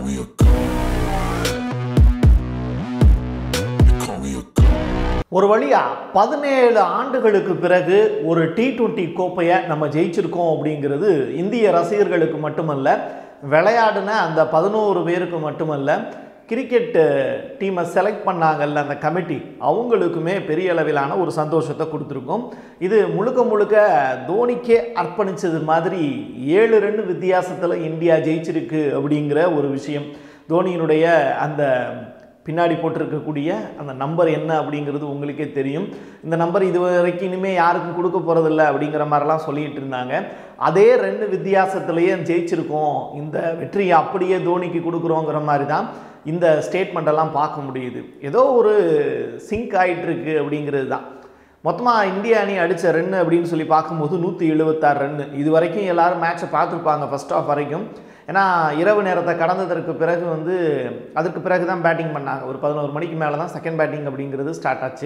me a god. You call me a god. ஒரு வழியா பதினேழு ஆண்டுகளுக்கு பிறகு ஒரு டி டுவெண்ட்டி கோப்பையை நம்ம ஜெயிச்சிருக்கோம் அப்படிங்கிறது இந்திய ரசிகர்களுக்கு மட்டுமல்ல விளையாடின அந்த பதினோரு பேருக்கு மட்டுமல்ல கிரிக்கெட் டீமை செலக்ட் பண்ணாங்கல்ல அந்த கமிட்டி அவங்களுக்குமே பெரிய அளவிலான ஒரு சந்தோஷத்தை கொடுத்துருக்கோம் இது முழுக்க முழுக்க தோனிக்கே அர்ப்பணிச்சது மாதிரி ஏழு ரெண்டு வித்தியாசத்தில் இந்தியா ஜெயிச்சிருக்கு அப்படிங்கிற ஒரு விஷயம் தோனியினுடைய அந்த பின்னாடி போட்டிருக்கக்கூடிய அந்த நம்பர் என்ன அப்படிங்கிறது உங்களுக்கே தெரியும் இந்த நம்பர் இது வரைக்கும் இனிமேல் யாருக்கும் கொடுக்க போகிறதில்ல அப்படிங்கிற மாதிரிலாம் சொல்லிட்டு இருந்தாங்க அதே ரெண்டு வித்தியாசத்துலேயே ஜெயிச்சிருக்கோம் இந்த வெற்றியை அப்படியே தோனிக்கு கொடுக்குறோங்கிற மாதிரி தான் இந்த ஸ்டேட்மெண்ட் எல்லாம் பார்க்க முடியுது ஏதோ ஒரு சிங்க் ஆயிட்டு இருக்கு அப்படிங்கிறது தான் மொத்தமாக இந்திய அணி அடித்த ரன்னு அப்படின்னு சொல்லி பார்க்கும்போது நூற்றி எழுபத்தாறு ரன்னு இது வரைக்கும் எல்லாரும் மேட்சை பார்த்துருப்பாங்க ஃபர்ஸ்ட் ஆஃப் வரைக்கும் ஏன்னா இரவு நேரத்தை கடந்ததற்கு பிறகு வந்து அதுக்கு பிறகு தான் பேட்டிங் பண்ணாங்க ஒரு பதினோரு மணிக்கு மேலே தான் செகண்ட் பேட்டிங் அப்படிங்கிறது ஸ்டார்ட் ஆச்சு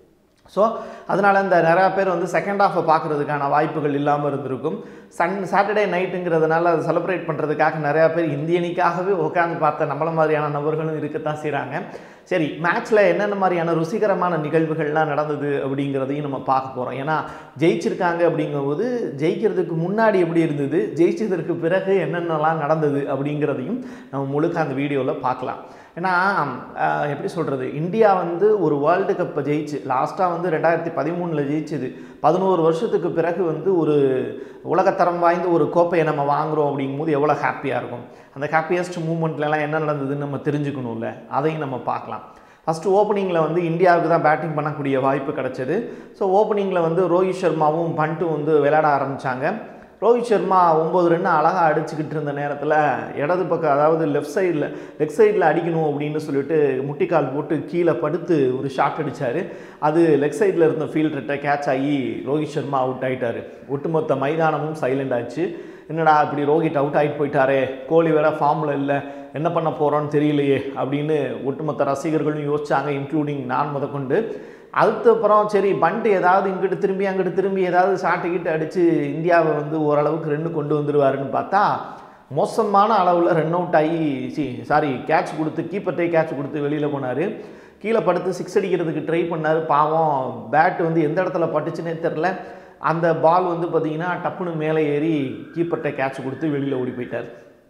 ஸோ அதனால் இந்த நிறையா பேர் வந்து செகண்ட் ஹாஃபை பார்க்குறதுக்கான வாய்ப்புகள் இல்லாமல் இருந்திருக்கும் சன் சாட்டர்டே நைட்டுங்கிறதுனால அதை செலிப்ரேட் பண்ணுறதுக்காக நிறையா பேர் இந்திய அணிக்காகவே உட்காந்து பார்த்த நம்மள மாதிரியான நபர்களும் இருக்கத்தான் செய்கிறாங்க சரி மேட்ச்சில் என்னென்ன மாதிரியான ருசிகரமான நிகழ்வுகள்லாம் நடந்தது அப்படிங்கிறதையும் நம்ம பார்க்க போகிறோம் ஏன்னா ஜெயிச்சிருக்காங்க அப்படிங்கும்போது ஜெயிக்கிறதுக்கு முன்னாடி எப்படி இருந்தது ஜெயிச்சதற்கு பிறகு என்னென்னலாம் நடந்தது அப்படிங்கிறதையும் நம்ம முழுக்க அந்த வீடியோவில் பார்க்கலாம் ஏன்னா ஆஹ், எப்படி சொல்கிறது இந்தியா வந்து ஒரு வேர்ல்டு கப்பை ஜெயிச்சு லாஸ்ட்டாக வந்து ரெண்டாயிரத்தி பதிமூணில் ஜெயிச்சது பதினோரு வருஷத்துக்கு பிறகு வந்து ஒரு உலகத்தரம் வாய்ந்த ஒரு கோப்பையை நம்ம வாங்குறோம் அப்படிங்கும்போது எவ்வளோ ஹாப்பியாக இருக்கும் அந்த ஹாப்பியஸ்ட் மூமெண்ட்லலாம் என்ன நடந்ததுன்னு நம்ம தெரிஞ்சுக்கணும்ல அதையும் நம்ம பார்க்கலாம் ஃபஸ்ட்டு ஓப்பனிங்கில் வந்து இந்தியாவுக்கு தான் பேட்டிங் பண்ணக்கூடிய வாய்ப்பு கிடச்சிது ஸோ ஓப்பனிங்கில் வந்து ரோஹித் சர்மாவும் பண்ட்டும் வந்து விளையாட ஆரம்பித்தாங்க ரோஹித் சர்மா ஒம்பது ரன் அழகாக அடிச்சுக்கிட்டு இருந்த நேரத்தில் இடது பக்கம் அதாவது லெஃப்ட் சைடில் லெஃப்ட் சைடில் அடிக்கணும் அப்படின்னு சொல்லிட்டு முட்டிக்கால் போட்டு கீழே படுத்து ஒரு ஷாட் அடித்தார் அது லெக் சைடில் இருந்த ஃபீல்டர்கிட்ட கேட்ச் ஆகி ரோஹித் சர்மா அவுட் ஆயிட்டாரு ஒட்டுமொத்த மைதானமும் சைலண்ட் ஆச்சு என்னடா இப்படி ரோஹித் அவுட் ஆகிட்டு போயிட்டாரே கோலி வேற ஃபார்மில் இல்லை என்ன பண்ண போகிறோன்னு தெரியலையே அப்படின்னு ஒட்டுமொத்த ரசிகர்களும் யோசிச்சாங்க இன்க்ளூடிங் நான் முதற்கொண்டு அதுக்கப்புறம் சரி பண்ட் ஏதாவது இங்கிட்டு திரும்பி அங்கிட்டு திரும்பி ஏதாவது ஷாட்டு கிட்டு அடித்து இந்தியாவை வந்து ஓரளவுக்கு ரெண்டு கொண்டு வந்துடுவாருன்னு பார்த்தா மோசமான அளவில் ரன் அவுட் ஆகி சி சாரி கேட்ச் கொடுத்து கீப்பர்ட்டே கேட்ச் கொடுத்து வெளியில் போனார் கீழே படுத்து சிக்ஸ் அடிக்கிறதுக்கு ட்ரை பண்ணார் பாவம் பேட் வந்து எந்த இடத்துல பட்டுச்சுன்னே தெரில அந்த பால் வந்து பார்த்தீங்கன்னா டப்புன்னு மேலே ஏறி கீப்பர்ட்ட கேட்ச் கொடுத்து வெளியில் ஓடி போயிட்டார்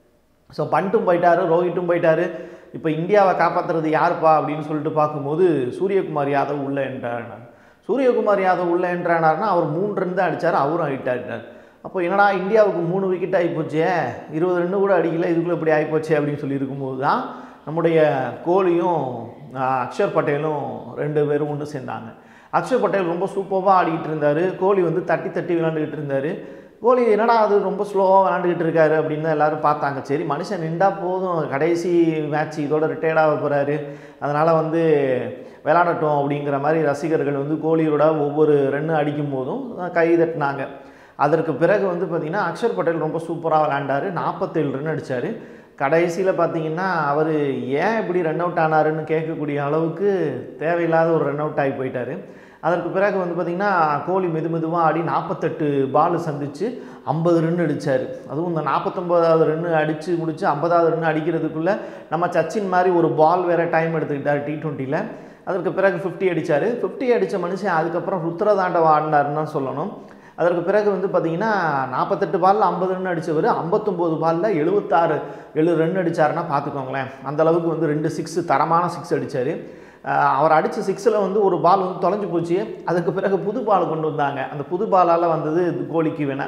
ஸோ பண்ட்டும் போயிட்டாரு ரோஹிட்டும் போயிட்டாரு இப்போ இந்தியாவை காப்பாற்றுறது யாருப்பா அப்படின்னு சொல்லிட்டு பார்க்கும்போது சூரியகுமார் யாதவ் உள்ள என்றார் சூரியகுமார் யாதவ் உள்ள என்றானார்னா அவர் மூணு ரன் தான் அடித்தார் அவரும் அவுட் ஆகிட்டார் அப்போ என்னடா இந்தியாவுக்கு மூணு விக்கெட் ஆகிப்போச்சே இருபது ரன்னு கூட அடிக்கல இதுக்குள்ளே இப்படி ஆகிப்போச்சே அப்படின்னு சொல்லி இருக்கும்போது தான் நம்முடைய கோலியும் ஆஹ், அக்ஷர் பட்டேலும் ரெண்டு பேரும் ஒன்று சேர்ந்தாங்க அக்ஷர் பட்டேல் ரொம்ப சூப்பராக ஆடிக்கிட்டு இருந்தார் கோலி வந்து தட்டி தட்டி விளாண்டுக்கிட்டு இருந்தார் கோலி என்னடா அது ரொம்ப ஸ்லோவாக விளாண்டுக்கிட்டு இருக்காரு அப்படின்னு தான் எல்லாரும் பார்த்தாங்க சரி மனுஷன் நின்றா போதும் கடைசி மேட்ச் இதோட ரிட்டையர்ட் ஆக போகிறாரு அதனால் வந்து விளாடட்டும் அப்படிங்கிற மாதிரி ரசிகர்கள் வந்து கோலியோட ஒவ்வொரு ரன்னு அடிக்கும் போதும் கை தட்டினாங்க அதற்கு பிறகு வந்து பார்த்திங்கன்னா அக்ஷர் பட்டேல் ரொம்ப சூப்பராக விளாண்டாரு நாற்பத்தேழு ரன் அடித்தார் கடைசியில் பார்த்தீங்கன்னா அவர் ஏன் இப்படி ரன் அவுட் ஆனாருன்னு கேட்கக்கூடிய அளவுக்கு தேவையில்லாத ஒரு ரன் அவுட் ஆகி போயிட்டார் அதற்கு பிறகு வந்து பார்த்திங்கன்னா கோலி மெது மெதுவாக ஆடி நாற்பத்தெட்டு பால் சந்திச்சு ஐம்பது ரன் அடித்தார் அதுவும் இந்த நாற்பத்தொம்போதாவது ரன் அடித்து முடிச்சு ஐம்பதாவது ரன் அடிக்கிறதுக்குள்ளே நம்ம சச்சின் மாதிரி ஒரு பால் வேறு டைம் எடுத்துக்கிட்டார் டி டுவெண்ட்டியில் அதற்கு பிறகு ஃபிஃப்டி அடித்தார் ஃபிஃப்டி அடித்த மனுஷன் அதுக்கப்புறம் ருத்ரதாண்டவ ஆடினாருன்னு தான் சொல்லணும் அதற்கு பிறகு வந்து பார்த்தீங்கன்னா நாற்பத்தெட்டு பாலில் ஐம்பது ரன் அடித்தவர் ஐம்பத்தொம்போது பாலில் எழுபத்தாறு எழு ரன் அடித்தாருன்னா பார்த்துக்கோங்களேன் அந்த அளவுக்கு வந்து ரெண்டு சிக்ஸு தரமான சிக்ஸ் அடித்தார் அவர் அடித்த சிக்ஸில் வந்து ஒரு பால் வந்து தொலைஞ்சு போச்சு அதுக்கு பிறகு புது பால் கொண்டு வந்தாங்க அந்த புது பாலால் வந்தது கோலிக்கு வேண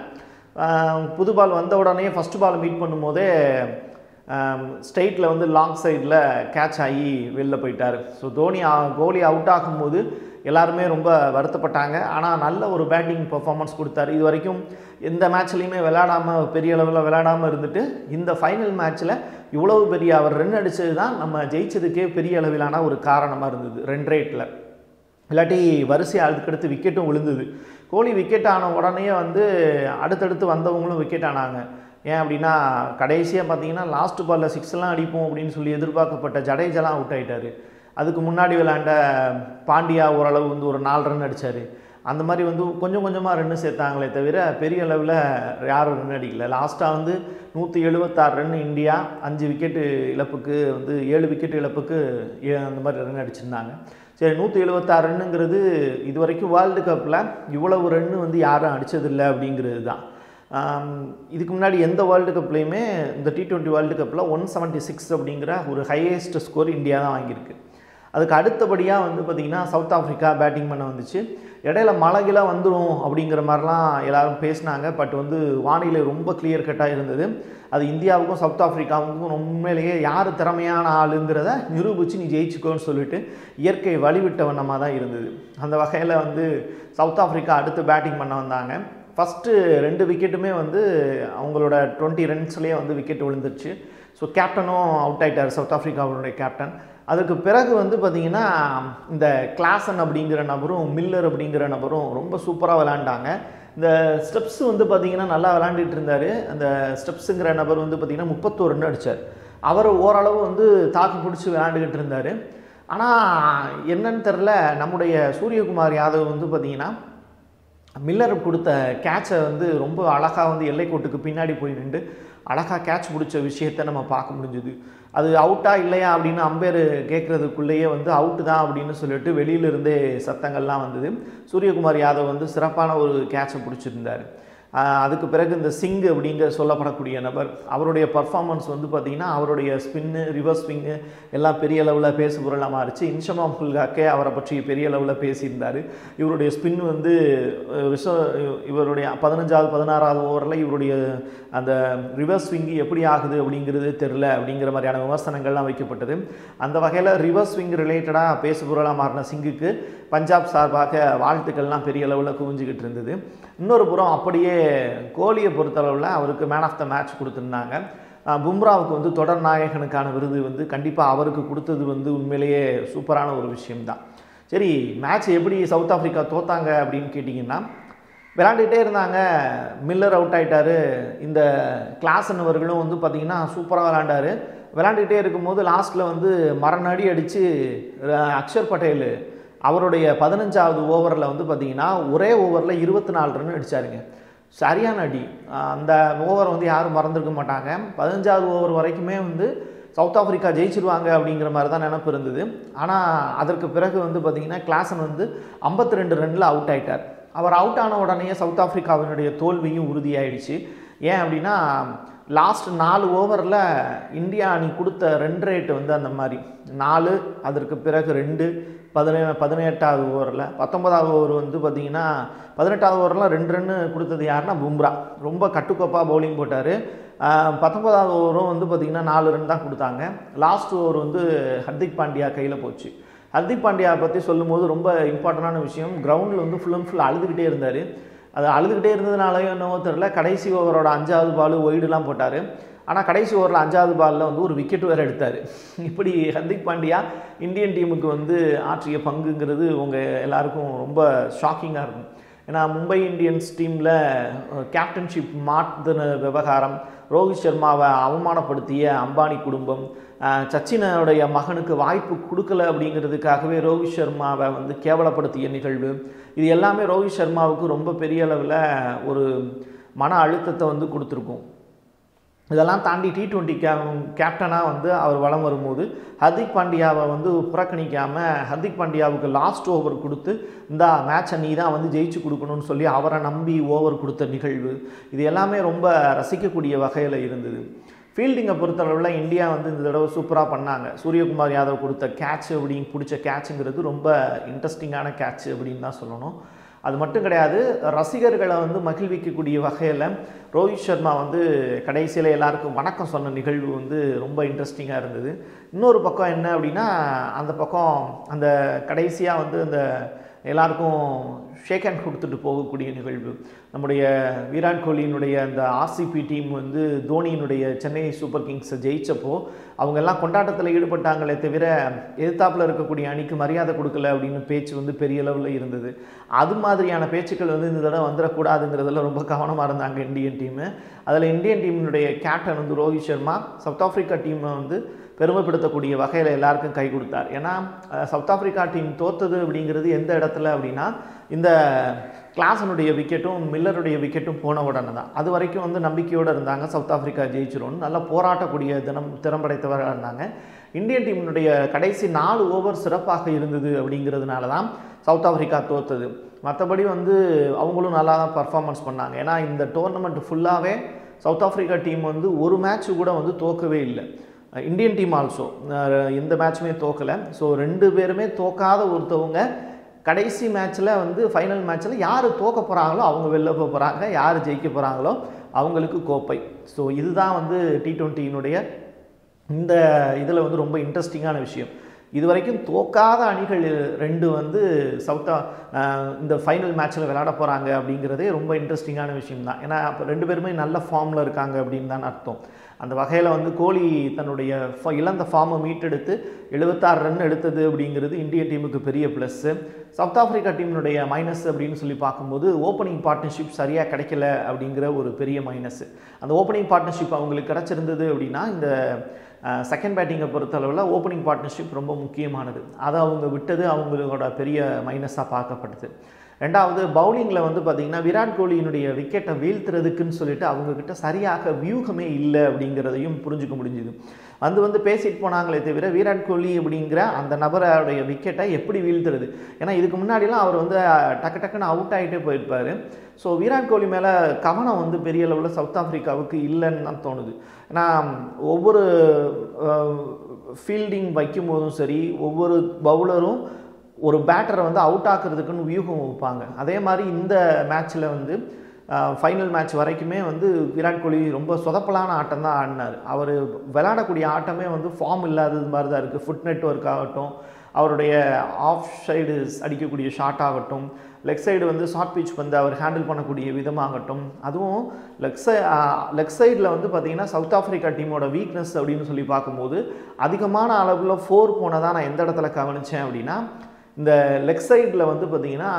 புது பால் வந்த உடனே ஃபஸ்ட் பால் மீட் பண்ணும்போதே ஸ்ட்ரெயிட்டில் வந்து லாங் சைடில் கேட்ச் ஆகி வெளில போயிட்டார் ஸோ தோனி ஆ- கோலி அவுட் ஆகும்போது எல்லாருமே ரொம்ப வருத்தப்பட்டாங்க ஆனால் நல்ல ஒரு பேட்டிங் பெர்ஃபார்மன்ஸ் கொடுத்தாரு இது வரைக்கும் எந்த மேட்ச்லேயுமே விளையாடாமல் பெரிய அளவில் விளையாடாமல் இருந்துட்டு இந்த ஃபைனல் மேட்ச்சில் இவ்வளவு பெரிய அவர் ரன் அடித்தது தான் நம்ம ஜெயிச்சதுக்கே பெரிய அளவிலான ஒரு காரணமாக இருந்தது ரன் ரேட்டில் இல்லாட்டி வரிசையாக அதுக்கடுத்து விக்கெட்டும் விழுந்தது கோலி விக்கெட் ஆன உடனே வந்து அடுத்தடுத்து வந்தவங்களும் விக்கெட் ஆனாங்க ஏன் அப்படின்னா கடைசியாக பார்த்தீங்கன்னா லாஸ்ட் பாலில் சிக்ஸ்லாம் அடிப்போம் அப்படின்னு சொல்லி எதிர்பார்க்கப்பட்ட ஜடேஜாலாம் அவுட் ஆயிட்டாரு அதுக்கு முன்னாடி விளையாண்ட பாண்டியா ஓரளவு வந்து ஒரு நாலு ரன் அடித்தார் அந்த மாதிரி வந்து கொஞ்சம் கொஞ்சமாக ரன்னு சேர்த்தாங்களே தவிர பெரிய அளவில் யாரும் ரன் அடிக்கல லாஸ்ட்டாக வந்து நூற்றி எழுபத்தாறு ரன் இந்தியா அஞ்சு விக்கெட்டு இழப்புக்கு வந்து ஏழு விக்கெட் இழப்புக்கு ஏ- அந்த மாதிரி ரன் அடிச்சிருந்தாங்க சரி நூற்றி எழுபத்தாறு ரன்னுங்கிறது இது வரைக்கும் வேர்ல்டு கப்பில் இவ்வளவு ரன்னு வந்து யாரும் அடித்ததில்லை அப்படிங்கிறது தான் ஆம், இதுக்கு முன்னாடி எந்த வேர்ல்டு கப்லேயுமே இந்த டி டுவெண்ட்டி வேர்ல்டு கப்பில் ஒன் செவன்ட்டி சிக்ஸ் அப்படிங்கிற ஒரு ஹையஸ்ட் ஸ்கோர் இந்தியா தான் வாங்கியிருக்கு அதுக்கு அடுத்தபடியாக வந்து பார்த்திங்கன்னா சவுத் ஆஃப்ரிக்கா பேட்டிங் பண்ண வந்துச்சு இடையில மழைகளாக வந்துடும் அப்படிங்கிற மாதிரிலாம் எல்லாரும் பேசினாங்க பட் வந்து வானிலை ரொம்ப கிளியர் கட்டாக இருந்தது அது இந்தியாவுக்கும் சவுத் ஆஃப்ரிக்காவுக்கும் உண்மையிலேயே யார் திறமையான ஆளுங்கிறத நிரூபித்து நீ ஜெயிச்சுக்கோன்னு சொல்லிட்டு இயற்கை வழிவிட்ட வண்ணமாக தான் இருந்தது அந்த வகையில் வந்து சவுத் ஆஃப்ரிக்கா அடுத்து பேட்டிங் பண்ண வந்தாங்க ஃபஸ்ட்டு ரெண்டு விக்கெட்டுமே வந்து அவங்களோட டுவெண்ட்டி ரன்ஸ்லேயே வந்து விக்கெட் விழுந்துருச்சு ஸோ கேப்டனும் அவுட் ஆயிட்டார் சவுத் ஆஃப்ரிக்காவுடைய கேப்டன் அதுக்கு பிறகு வந்து பார்த்திங்கன்னா இந்த கிளாசன் அப்படிங்கிற நபரும் மில்லர் அப்படிங்கிற நபரும் ரொம்ப சூப்பராக விளாண்டாங்க இந்த ஸ்டெப்ஸ் வந்து பார்த்திங்கன்னா நல்லா விளாண்டுட்டு இருந்தார் அந்த ஸ்டெப்ஸுங்கிற நபர் வந்து பார்த்திங்கன்னா முப்பத்தோரு ரன் அடித்தார் அவர் ஓரளவு வந்து தாக்கு பிடிச்சி விளாண்டுக்கிட்டு இருந்தார் ஆனால் என்னன்னு தெரில நம்முடைய சூரியகுமார் யாதவ் வந்து பார்த்திங்கன்னா மில்லர் கொடுத்த கேட்சை வந்து ரொம்ப அழகாக வந்து எல்லைக்கோட்டுக்கு பின்னாடி போய் நின்று அழகாக கேட்ச் பிடிச்ச விஷயத்தை நம்ம பார்க்க முடிஞ்சுது அது அவுட்டா இல்லையா அப்படின்னு அம்பேர் கேட்குறதுக்குள்ளேயே வந்து அவுட்டு தான் அப்படின்னு சொல்லிட்டு வெளியிலிருந்தே சத்தங்கள்லாம் வந்தது சூரியகுமார் யாதவ் வந்து சிறப்பான ஒரு கேட்சை பிடிச்சிருந்தார் ஆஹ் அதுக்கு பிறகு இந்த சிங் அப்படிங்கிற சொல்லப்படக்கூடிய நபர் அவருடைய பர்ஃபார்மன்ஸ் வந்து பார்த்திங்கன்னா அவருடைய ஸ்பின்னு ரிவர்ஸ் ஸ்விங்கு எல்லாம் பெரிய அளவில் பேசு பொருளாக மாறிச்சு இன்ஷமா புல்காக்கே அவரை பற்றி பெரிய அளவில் பேசியிருந்தார் இவருடைய ஸ்பின் வந்து அஹ், ரிஷ இவருடைய பதினஞ்சாவது பதினாறாவது ஓவரில் இவருடைய அந்த ரிவர்ஸ் ஸ்விங்கு எப்படி ஆகுது அப்படிங்கிறது தெரில அப்படிங்கிற மாதிரியான விமர்சனங்கள்லாம் வைக்கப்பட்டது அந்த வகையில் ரிவர்ஸ் ஸ்விங் ரிலேட்டடாக பேசு பொருளாக மாறின சிங்குக்கு பஞ்சாப் சார்பாக வாழ்த்துக்கள்லாம் பெரிய அளவில் குவிஞ்சிக்கிட்டு இருந்தது இன்னொரு புறம் அப்படியே கோலியை பொறுத்தளவில் அவருக்கு மேன் ஆஃப் த மேட்ச் கொடுத்துருந்தாங்க அஹ் பும்ராவுக்கு வந்து தொடர் நாயகனுக்கான விருது வந்து கண்டிப்பாக அவருக்கு கொடுத்தது வந்து உண்மையிலேயே சூப்பரான ஒரு விஷயம்தான் சரி மேட்ச் எப்படி சவுத் ஆஃப்ரிக்கா தோத்தாங்க அப்படின்னு கேட்டிங்கன்னா விளையாண்டுட்டே இருந்தாங்க மில்லர் அவுட் ஆயிட்டாரு இந்த கிளாசன் அவர்களும் வந்து பார்த்திங்கன்னா சூப்பராக விளையாண்டாரு விளையாண்டுக்கிட்டே இருக்கும்போது லாஸ்ட்டில் வந்து மரணடி அடித்து அக்ஷர் பட்டேல் அவருடைய பதினஞ்சாவது ஓவரில் வந்து பார்த்திங்கன்னா ஒரே ஓவரில் இருபத்தி நாலு ரன் அடிச்சாருங்க சரியான அடி ஆஹ் அந்த ஓவர் வந்து யாரும் மறந்துருக்க மாட்டாங்க பதினஞ்சாவது ஓவர் வரைக்குமே வந்து சவுத் ஆஃப்ரிக்கா ஜெயிச்சிருவாங்க அப்படிங்கிற மாதிரி தான் நினப்பு இருந்தது ஆனால் அதற்கு பிறகு வந்து பார்த்திங்கன்னா கிளாசன் வந்து ஐம்பத்தி ரெண்டு ரனில் அவுட் ஆயிட்டார் அவர் அவுட் ஆன உடனே சவுத் ஆஃப்ரிக்காவினுடைய தோல்வியும் உறுதியாயிடுச்சு ஏன் அப்படின்னா லாஸ்ட் நாலு ஓவரில் இந்தியா அணி கொடுத்த ரன் ரேட் வந்து அந்த மாதிரி நாலு அதற்கு பிறகு ரெண்டு பதினே பதினெட்டாவது ஓவரில் பத்தொன்பதாவது ஓவர் வந்து பார்த்திங்கன்னா பதினெட்டாவது ஓவரில் ரெண்டு ரன்னு கொடுத்தது யாருன்னா பும்ரா ரொம்ப கட்டுக்கோப்பாக பவுலிங் போட்டார் பத்தொன்பதாவது ஓவரும் வந்து பார்த்திங்கன்னா நாலு ரன் தான் கொடுத்தாங்க லாஸ்ட் ஓவர் வந்து ஹர்திக் பாண்டியா கையில் போச்சு ஹர்திக் பாண்டியா பற்றி சொல்லும்போது ரொம்ப இம்பார்ட்டண்டான விஷயம் கிரவுண்டில் வந்து ஃபுல் அண்ட் ஃபுல் அழுதுகிட்டே இருந்தார் அது அழுதுகிட்டே இருந்ததுனாலயோ என்னவோ தெரில கடைசி ஓவரோட அஞ்சாவது பால் ஒய்டுலாம் போட்டார் ஆனால் கடைசி ஓவரில் அஞ்சாவது பாலில் வந்து ஒரு விக்கெட் வேறு எடுத்தார் இப்படி ஹர்திக் பாண்டியா இந்தியன் டீமுக்கு வந்து ஆற்றிய பங்குங்கிறது உங்கள் எல்லாருக்கும் ரொம்ப ஷாக்கிங்காக இருக்கும் ஏன்னா மும்பை இந்தியன்ஸ் டீமில் கேப்டன்ஷிப் மாற்றின விவகாரம் ரோஹித் சர்மாவை அவமானப்படுத்திய அம்பானி குடும்பம் அஹ், சச்சினுடைய மகனுக்கு வாய்ப்பு கொடுக்கல அப்படிங்கிறதுக்காகவே ரோஹித் சர்மாவை வந்து கேவலப்படுத்திய நிகழ்வு இது எல்லாமே ரோஹித் சர்மாவுக்கு ரொம்ப பெரிய அளவில் ஒரு மன அழுத்தத்தை வந்து கொடுத்துருக்கும் இதெல்லாம் தாண்டி டி டுவெண்ட்டி கே கேப்டனாக வந்து அவர் வலம் வரும்போது ஹர்திக் பாண்டியாவை வந்து புறக்கணிக்காமல் ஹர்திக் பாண்டியாவுக்கு லாஸ்ட் ஓவர் கொடுத்து இந்த மேட்சை நீ தான் வந்து ஜெயிச்சு கொடுக்கணும்னு சொல்லி அவரை நம்பி ஓவர் கொடுத்த நிகழ்வு இது எல்லாமே ரொம்ப ரசிக்கக்கூடிய வகையில் இருந்தது ஃபீல்டிங்கை பொறுத்தளவில் இந்தியா வந்து இந்த தடவை சூப்பராக பண்ணாங்க சூரியகுமார் யாதவ் கொடுத்த கேட்ச் அப்படின்னு பிடிச்ச கேட்சுங்கிறது ரொம்ப இன்ட்ரெஸ்டிங்கான கேட்ச் அப்படின்னு தான் சொல்லணும் அது மட்டும் கிடையாது ரசிகர்களை வந்து மகிழ்விக்கக்கூடிய வகையில் ரோஹித் சர்மா வந்து கடைசியில் எல்லாருக்கும் வணக்கம் சொன்ன நிகழ்வு வந்து ரொம்ப இன்ட்ரெஸ்டிங்காக இருந்தது இன்னொரு பக்கம் என்ன அப்படின்னா அந்த பக்கம் அந்த கடைசியாக வந்து அந்த எல்லாருக்கும் ஷேக் ஹேண்ட் கொடுத்துட்டு போகக்கூடிய நிகழ்வு நம்முடைய விராட் கோலியினுடைய அந்த ஆர்சிபி டீம் வந்து தோனியினுடைய சென்னை சூப்பர் கிங்ஸை ஜெயிச்சப்போ அவங்க எல்லாம் கொண்டாட்டத்தில் ஈடுபட்டாங்களே தவிர எதிர்த்தாப்புல இருக்கக்கூடிய அணிக்கு மரியாதை கொடுக்கல அப்படின்னு பேச்சு வந்து பெரிய அளவில் இருந்தது அது மாதிரியான பேச்சுக்கள் வந்து இந்த தடவை வந்துடக்கூடாதுங்கிறதுல ரொம்ப கவனமாக இருந்தாங்க இந்தியன் டீமு அதில் இந்தியன் டீமினுடைய கேப்டன் வந்து ரோஹித் சர்மா சவுத் ஆஃப்ரிக்கா டீமை வந்து பெருமைப்படுத்தக்கூடிய வகையில் எல்லாருக்கும் கை கொடுத்தார் ஏன்னா அஹ், சவுத் ஆஃப்ரிக்கா டீம் தோத்தது அப்படிங்கிறது எந்த இடத்துல அப்படின்னா இந்த கிளாஸனுடைய விக்கெட்டும் மில்லருடைய விக்கெட்டும் போன உடனே தான் அது வரைக்கும் வந்து நம்பிக்கையோடு இருந்தாங்க சவுத் ஆஃப்ரிக்கா ஜெயிச்சிரும்னு நல்லா போராட்டக்கூடிய தினம் திறம் படைத்தவராக இருந்தாங்க இந்தியன் டீமினுடைய கடைசி நாலு ஓவர் சிறப்பாக இருந்தது அப்படிங்கிறதுனால தான் சவுத் ஆஃப்ரிக்கா தோத்தது மற்றபடி வந்து அவங்களும் நல்லா தான் பர்ஃபார்மன்ஸ் பண்ணாங்க ஏன்னா இந்த டோர்னமெண்ட் ஃபுல்லாகவே சவுத் ஆஃப்ரிக்கா டீம் வந்து ஒரு மேட்ச் கூட வந்து தோக்கவே இல்லை இந்தியன் டீம் ஆல்சோ எந்த மேட்ச்சுமே தோக்கலை ஸோ ரெண்டு பேருமே தோக்காத ஒருத்தவங்க கடைசி மேட்ச்சில் வந்து ஃபைனல் மேட்ச்சில் யார் தோக்க போகிறாங்களோ அவங்க வெளில போக போகிறாங்க யார் ஜெயிக்க போகிறாங்களோ அவங்களுக்கு கோப்பை ஸோ இதுதான் வந்து டி டுவெண்ட்டியினுடைய இந்த இதில் வந்து ரொம்ப இன்ட்ரெஸ்டிங்கான விஷயம் இது வரைக்கும் தோக்காத அணிகள் ரெண்டு வந்து சவுத்தா அஹ், இந்த ஃபைனல் மேட்ச்சில் விளையாட போகிறாங்க அப்படிங்கிறதே ரொம்ப இன்ட்ரெஸ்டிங்கான விஷயம் தான் ஏன்னா அப்போ ரெண்டு பேருமே நல்ல ஃபார்மில் இருக்காங்க அப்படின்னு தான் அர்த்தம் அந்த வகையில் வந்து கோலி தன்னுடைய ஃப- இழந்த ஃபார்மை மீட்டெடுத்து எழுபத்தாறு ரன் எடுத்தது அப்படிங்கிறது இந்திய டீமுக்கு பெரிய ப்ளஸ்ஸு சவுத் ஆஃப்ரிக்கா டீமினுடைய மைனஸ் அப்படின்னு சொல்லி பார்க்கும்போது ஓப்பனிங் பார்ட்னர்ஷிப் சரியாக கிடைக்கல அப்படிங்கிற ஒரு பெரிய மைனஸ் அந்த ஓப்பனிங் பார்ட்னர்ஷிப் அவங்களுக்கு கிடச்சிருந்தது அப்படின்னா இந்த செகண்ட் பேட்டிங்கை பொறுத்தளவில் ஓப்பனிங் பார்ட்னர்ஷிப் ரொம்ப முக்கியமானது அதை அவங்க விட்டது அவங்களோட பெரிய மைனஸாக பார்க்கப்படுது ரெண்டாவது பவுலிங்கில் வந்து பார்த்திங்கன்னா விராட் கோலியினுடைய விக்கெட்டை வீழ்த்துறதுக்குன்னு சொல்லிட்டு அவங்கக்கிட்ட சரியாக வியூகமே இல்லை அப்படிங்கிறதையும் புரிஞ்சுக்க முடிஞ்சுது வந்து வந்து பேசிட்டு போனாங்களே தவிர விராட் கோலி அப்படிங்கிற அந்த நபரோடைய விக்கெட்டை எப்படி வீழ்த்துறது ஏன்னா இதுக்கு முன்னாடிலாம் அவர் வந்து அஹ், டக்கு டக்குன்னு அவுட் ஆகிட்டே போயிருப்பார் ஸோ விராட் கோலி மேலே கவனம் வந்து பெரிய அளவில் சவுத் ஆஃப்ரிக்காவுக்கு இல்லைன்னு தான் தோணுது ஏன்னா ஒவ்வொரு ஃபீல்டிங் வைக்கும் போதும் சரி ஒவ்வொரு பவுலரும் ஒரு பேட்டரை வந்து அவுட் ஆக்குறதுக்குன்னு வியூகம் வைப்பாங்க அதே மாதிரி இந்த மேட்ச்சில் வந்து ஃபைனல் மேட்ச் வரைக்குமே வந்து விராட் கோலி ரொம்ப சொதப்பலான ஆட்டம் தான் ஆடினார் அவர் விளையாடக்கூடிய ஆட்டமே வந்து ஃபார்ம் இல்லாதது மாதிரி தான் இருக்குது ஃபுட் நெட்ஒர்க் ஆகட்டும் அவருடைய ஆஃப் சைடு அடிக்கக்கூடிய ஷாட் ஆகட்டும் லெக் சைடு வந்து ஷார்ட் பிச் வந்து அவர் ஹேண்டில் பண்ணக்கூடிய விதமாகட்டும் அதுவும் லெக் சை லெக் சைடில் வந்து பார்த்திங்கன்னா சவுத் ஆஃப்ரிக்கா டீமோட வீக்னஸ் அப்படின்னு சொல்லி பார்க்கும்போது அதிகமான அளவில் ஃபோர் போனதாக நான் எந்த இடத்துல கவனித்தேன் அப்படின்னா இந்த லெக் சைடில் வந்து பார்த்திங்கன்னா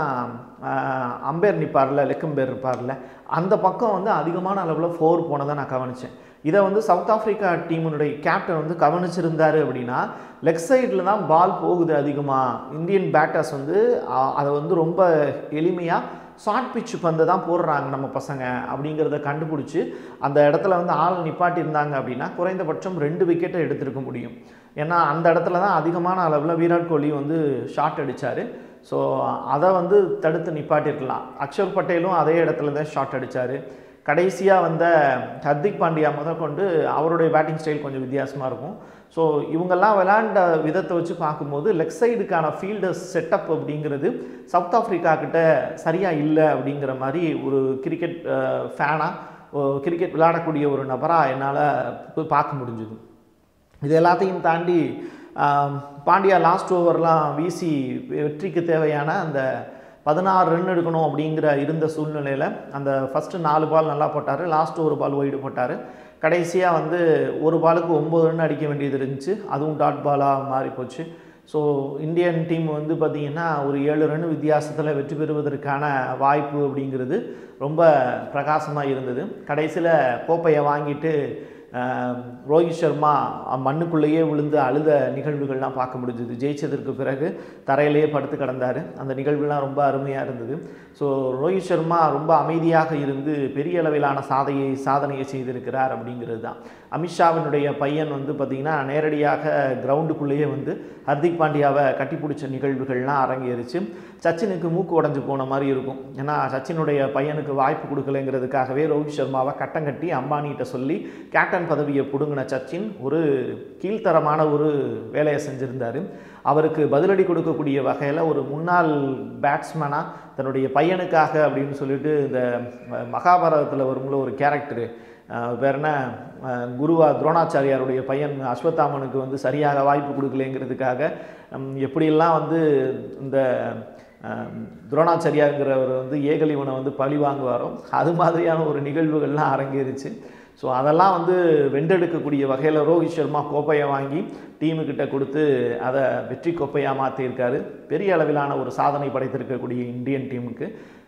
அம்பேர் நிற்பார்ல லெக்கம்பேர் இருப்பார்ல அந்த பக்கம் வந்து அதிகமான அளவில் ஃபோர் போனதை நான் கவனித்தேன் இதை வந்து சவுத் ஆஃப்ரிக்கா டீமினுடைய கேப்டன் வந்து கவனிச்சிருந்தாரு அப்படின்னா லெக் சைடில் தான் பால் போகுது அதிகமாக இந்தியன் பேட்டர்ஸ் வந்து அ- அதை வந்து ரொம்ப எளிமையாக ஷார்ட் பிட்ச் பந்து தான் போடுறாங்க நம்ம பசங்க அப்படிங்கிறத கண்டுபிடிச்சி அந்த இடத்துல வந்து ஆள் நிப்பாட்டி இருந்தாங்க அப்படின்னா குறைந்தபட்சம் ரெண்டு விக்கெட்டை எடுத்திருக்க முடியும் ஏன்னா அந்த இடத்துல தான் அதிகமான அளவில் விராட் கோலி வந்து ஷாட் அடித்தார் ஸோ அதை வந்து தடுத்து நிப்பாட்டிருக்கலாம் அக்ஷர் பட்டேலும் அதே இடத்துல தான் ஷாட் அடித்தார் கடைசியாக வந்த ஹர்திக் பாண்டியா முதற்கொண்டு அவருடைய பேட்டிங் ஸ்டைல் கொஞ்சம் வித்தியாசமாக இருக்கும் ஸோ இவங்கெல்லாம் விளையாண்ட விதத்தை வச்சு பார்க்கும்போது லெக் சைடுக்கான ஃபீல்டர்ஸ் செட்டப் அப்படிங்கிறது சவுத் ஆஃப்ரிக்கா கிட்ட சரியாக இல்லை அப்படிங்கிற மாதிரி ஒரு கிரிக்கெட் ஃபேனாக கிரிக்கெட் விளையாடக்கூடிய ஒரு நபராக என்னால் பார்க்க முடிஞ்சுது இது எல்லாத்தையும் தாண்டி ஆம், பாண்டியா லாஸ்ட் ஓவர்லாம் வீசி வெற்றிக்கு தேவையான அந்த பதினாறு ரன் எடுக்கணும் அப்படிங்கிற இருந்த சூழ்நிலையில் அந்த ஃபஸ்ட்டு நாலு பால் நல்லா போட்டார் லாஸ்ட் ஒரு பால் ஒய்டு போட்டார் கடைசியாக வந்து ஒரு பாலுக்கு ஒம்பது ரன் அடிக்க வேண்டியது இருந்துச்சு அதுவும் டாட் பாலாக மாறி போச்சு ஸோ இந்தியன் டீம் வந்து பார்த்திங்கன்னா ஒரு ஏழு ரன் வித்தியாசத்தில் வெற்றி பெறுவதற்கான வாய்ப்பு அப்படிங்கிறது ரொம்ப பிரகாசமாக இருந்தது கடைசியில் கோப்பையை வாங்கிட்டு ஆஹ், ரோஹித் சர்மா மண்ணுக்குள்ளேயே விழுந்து அழுத நிகழ்வுகள்லாம் பார்க்க முடிஞ்சுது ஜெயிச்சதற்கு பிறகு தரையிலேயே படுத்து கிடந்தார் அந்த நிகழ்வுலாம் ரொம்ப அருமையாக இருந்தது ஸோ ரோஹித் சர்மா ரொம்ப அமைதியாக இருந்து பெரிய அளவிலான சாதையை சாதனையை செய்திருக்கிறார் அப்படிங்கிறது தான் அமித்ஷாவினுடைய பையன் வந்து பார்த்திங்கன்னா நேரடியாக கிரவுண்டுக்குள்ளேயே வந்து ஹர்திக் பாண்டியாவை கட்டிப்பிடிச்ச நிகழ்வுகள்லாம் அரங்கேறிச்சு சச்சினுக்கு மூக்கு உடஞ்சு போன மாதிரி இருக்கும் ஏன்னா சச்சினுடைய பையனுக்கு வாய்ப்பு கொடுக்கலைங்கிறதுக்காகவே ரோஹித் சர்மாவை கட்டம் கட்டி அம்பானிகிட்ட சொல்லி கேப்டன் பதவியை பிடுங்கின சச்சின் ஒரு கீழ்த்தரமான ஒரு வேலையை செஞ்சுருந்தார் அவருக்கு பதிலடி கொடுக்கக்கூடிய வகையில் ஒரு முன்னாள் பேட்ஸ்மேனாக தன்னுடைய பையனுக்காக அப்படின்னு சொல்லிட்டு இந்த ம- மகாபாரதத்தில் வரும்ல ஒரு கேரக்டரு வேற என்ன அஹ், குருவா துரோணாச்சாரியாருடைய பையன் அஸ்வத்தாமனுக்கு வந்து சரியாக வாய்ப்பு கொடுக்கலைங்கிறதுக்காக ஹம், எப்படியெல்லாம் வந்து இந்த அஹ், துரோணாச்சாரியாங்கிறவர் வந்து ஏகலிவனை வந்து பழி வாங்குவாரோ அது மாதிரியான ஒரு நிகழ்வுகள்லாம் அரங்கேறிச்சு ஸோ அதெல்லாம் வந்து வென்றெடுக்கக்கூடிய வகையில் ரோஹித் சர்மா கோப்பையை வாங்கி டீமுக்கிட்ட கொடுத்து அதை வெற்றி கோப்பையாக மாற்றியிருக்காரு பெரிய அளவிலான ஒரு சாதனை படைத்திருக்கக்கூடிய இந்தியன் டீமுக்கு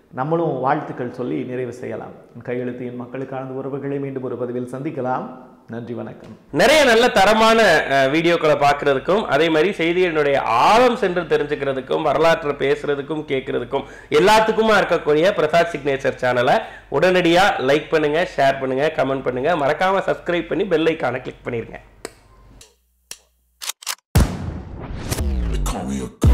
நம்மளும் வாழ்த்துக்கள் சொல்லி நிறைவு செய்யலாம் கையெழுத்து என் மக்களுக்கான உறவுகளை மீண்டும் ஒரு பதிவில் சந்திக்கலாம் நன்றி வணக்கம் நிறைய நல்ல தரமான அஹ், வீடியோக்களை பார்க்கறதுக்கும் அதே மாதிரி செய்திகளினுடைய ஆழம் சென்று தெரிஞ்சுக்கிறதுக்கும் வரலாற்றை பேசுறதுக்கும் கேட்கறதுக்கும் எல்லாத்துக்குமா இருக்கக்கூடிய பிரசாத் சிக்னேச்சர் சேனலை உடனடியா லைக் பண்ணுங்க ஷேர் பண்ணுங்க கமெண்ட் பண்ணுங்க மறக்காம சப்ஸ்கிரைப் பண்ணி பெல் ஐக்கானை கிளிக் பண்ணிருங்க They call me a